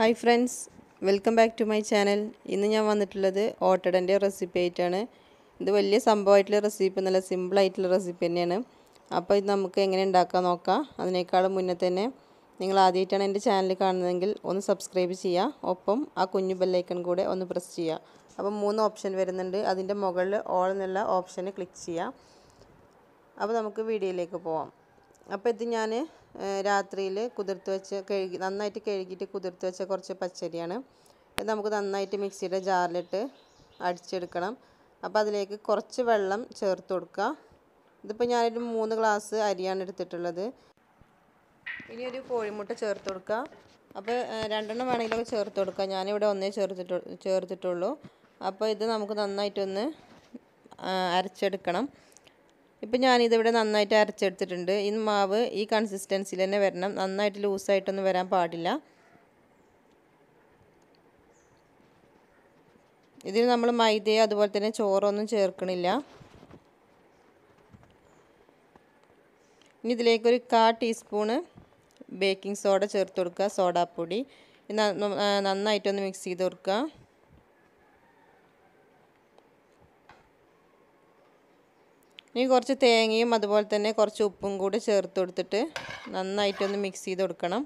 hi friends welcome back to my channel ഇന്ന് ഞാൻ വന്നിട്ടുള്ളത് ഓട്ടടൻ്റെ റെസിപ്പി ആയിട്ടാണ് ഇത് വലിയ സംഭവമായിട്ടുള്ള റെസിപ്പി നല്ല സിമ്പിളായിട്ടുള്ള റെസിപ്പി തന്നെയാണ് അപ്പോൾ ഇത് നമുക്ക് എങ്ങനെ ഉണ്ടാക്കാൻ നോക്കാം അതിനേക്കാളും മുന്നേ തന്നെ നിങ്ങൾ ആദ്യമായിട്ടാണ് എൻ്റെ ചാനൽ കാണുന്നതെങ്കിൽ ഒന്ന് സബ്സ്ക്രൈബ് ചെയ്യുക ഒപ്പം ആ കുഞ്ഞു ബെല്ലൈക്കൺ കൂടെ ഒന്ന് പ്രസ് ചെയ്യുക അപ്പോൾ മൂന്ന് ഓപ്ഷൻ വരുന്നുണ്ട് അതിൻ്റെ മുകളിൽ ഓൾ എന്നുള്ള ഓപ്ഷന് ക്ലിക്ക് ചെയ്യുക അപ്പോൾ നമുക്ക് വീഡിയോയിലേക്ക് പോവാം അപ്പോൾ ഇത് ഞാൻ രാത്രിയിൽ കുതിർത്ത് വെച്ച് കഴുകി നന്നായിട്ട് കഴുകിയിട്ട് കുതിർത്ത് വെച്ച കുറച്ച് പച്ചരിയാണ് ഇത് നമുക്ക് നന്നായിട്ട് മിക്സിയുടെ ജാറിലിട്ട് അടിച്ചെടുക്കണം അപ്പോൾ അതിലേക്ക് കുറച്ച് വെള്ളം ചേർത്ത് കൊടുക്കുക ഇതിപ്പോൾ ഞാനൊരു മൂന്ന് ഗ്ലാസ് അരിയാണ് എടുത്തിട്ടുള്ളത് ഇനി ഒരു കോഴിമുട്ട ചേർത്ത് കൊടുക്കുക അപ്പോൾ രണ്ടെണ്ണം വേണമെങ്കിലൊക്കെ ചേർത്ത് കൊടുക്കുക ഞാനിവിടെ ഒന്നേ ചേർത്തിട്ടു ചേർത്തിട്ടുള്ളൂ അപ്പോൾ ഇത് നമുക്ക് നന്നായിട്ടൊന്ന് അരച്ചെടുക്കണം ഇപ്പം ഞാനിതിവിടെ നന്നായിട്ട് അരച്ചെടുത്തിട്ടുണ്ട് ഈ മാവ് ഈ കൺസിസ്റ്റൻസിയിൽ തന്നെ വരണം നന്നായിട്ട് ലൂസായിട്ടൊന്നും വരാൻ പാടില്ല ഇതിൽ നമ്മൾ മൈദയോ അതുപോലെ തന്നെ ചോറൊന്നും ചേർക്കണില്ല ഇനി ഇതിലേക്കൊരു കാ ടീസ്പൂണ് ബേക്കിംഗ് സോഡ ചേർത്ത് കൊടുക്കുക സോഡാപ്പൊടി നന്നായിട്ടൊന്ന് മിക്സ് ചെയ്ത് കൊടുക്കുക ഇനി കുറച്ച് തേങ്ങയും അതുപോലെ തന്നെ കുറച്ച് ഉപ്പും കൂടി ചേർത്ത് കൊടുത്തിട്ട് നന്നായിട്ടൊന്ന് മിക്സ് ചെയ്ത് കൊടുക്കണം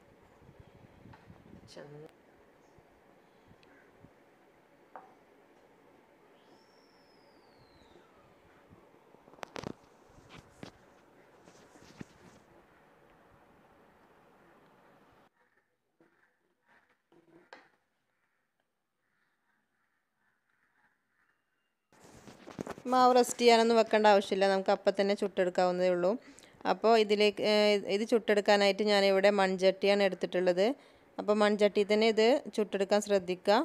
മാവ് റെസ്റ്റ് ചെയ്യാനൊന്നും വെക്കേണ്ട ആവശ്യമില്ല നമുക്ക് അപ്പം തന്നെ ചുട്ടെടുക്കാവുന്നതേ ഉള്ളൂ അപ്പോൾ ഇതിലേക്ക് ഇത് ചുട്ടെടുക്കാനായിട്ട് ഞാനിവിടെ മൺചട്ടിയാണ് എടുത്തിട്ടുള്ളത് അപ്പോൾ മൺചട്ടി തന്നെ ഇത് ചുട്ടെടുക്കാൻ ശ്രദ്ധിക്കുക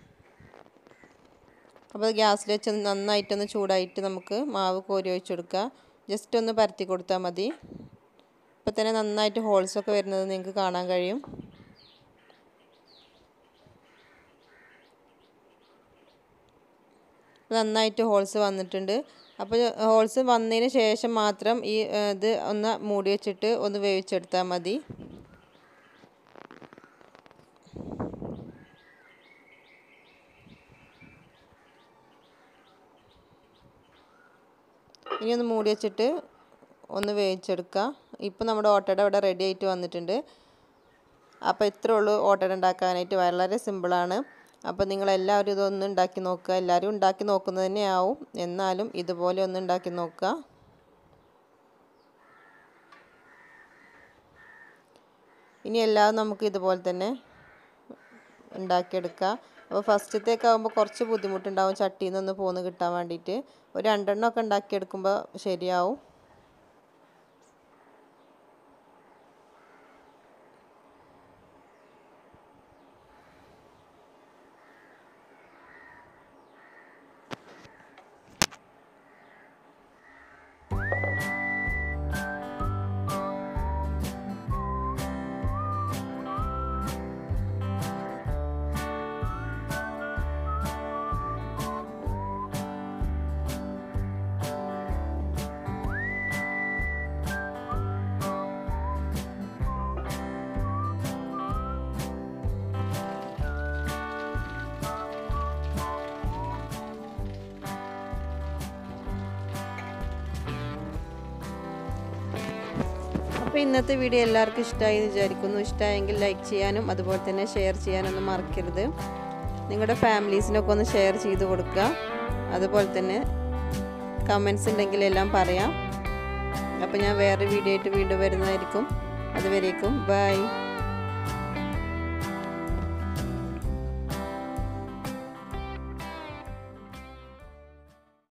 അപ്പോൾ ഗ്യാസിൽ വെച്ച് നന്നായിട്ടൊന്ന് ചൂടായിട്ട് നമുക്ക് മാവ് കോരി ഒഴിച്ചെടുക്കുക ജസ്റ്റ് ഒന്ന് പരത്തി കൊടുത്താൽ മതി ഇപ്പോൾ തന്നെ നന്നായിട്ട് ഹോൾസൊക്കെ വരുന്നത് നിങ്ങൾക്ക് കാണാൻ കഴിയും നന്നായിട്ട് ഹോൾസ് വന്നിട്ടുണ്ട് അപ്പോൾ ഹോൾസ് വന്നതിന് ശേഷം മാത്രം ഈ ഇത് ഒന്ന് മൂടി വെച്ചിട്ട് ഒന്ന് വേവിച്ചെടുത്താൽ മതി ഇനി ഒന്ന് മൂടി വെച്ചിട്ട് ഒന്ന് വേവിച്ചെടുക്കുക ഇപ്പോൾ നമ്മുടെ ഓട്ടയുടെ ഇവിടെ റെഡി ആയിട്ട് വന്നിട്ടുണ്ട് അപ്പോൾ ഇത്രേ ഉള്ളൂ ഓട്ടട ഉണ്ടാക്കാനായിട്ട് വളരെ സിമ്പിളാണ് അപ്പോൾ നിങ്ങളെല്ലാവരും ഇതൊന്ന് ഉണ്ടാക്കി നോക്കുക എല്ലാവരും ഉണ്ടാക്കി നോക്കുന്നത് തന്നെയാവും എന്നാലും ഇതുപോലെ ഒന്ന് ഉണ്ടാക്കി നോക്കുക ഇനി എല്ലാം നമുക്ക് ഇതുപോലെ തന്നെ ഉണ്ടാക്കിയെടുക്കുക അപ്പോൾ ഫസ്റ്റത്തേക്ക് ആകുമ്പോൾ കുറച്ച് ബുദ്ധിമുട്ടുണ്ടാവും ചട്ടിയിൽ നിന്നൊന്ന് പോന്ന് കിട്ടാൻ വേണ്ടിയിട്ട് ഒരു രണ്ടെണ്ണമൊക്കെ ഉണ്ടാക്കിയെടുക്കുമ്പോൾ ശരിയാവും അപ്പോൾ ഇന്നത്തെ വീഡിയോ എല്ലാവർക്കും ഇഷ്ടമായി എന്ന് വിചാരിക്കുന്നു ഇഷ്ടമായെങ്കിൽ ലൈക്ക് ചെയ്യാനും അതുപോലെ തന്നെ ഷെയർ ചെയ്യാനൊന്നും മറക്കരുത് നിങ്ങളുടെ ഫാമിലീസിനൊക്കെ ഒന്ന് ഷെയർ ചെയ്ത് കൊടുക്കുക അതുപോലെ തന്നെ കമൻസ് ഉണ്ടെങ്കിൽ എല്ലാം പറയാം അപ്പോൾ ഞാൻ വേറെ വീഡിയോ ആയിട്ട് വീണ്ടും വരുന്നതായിരിക്കും അതുവരേക്കും ബൈ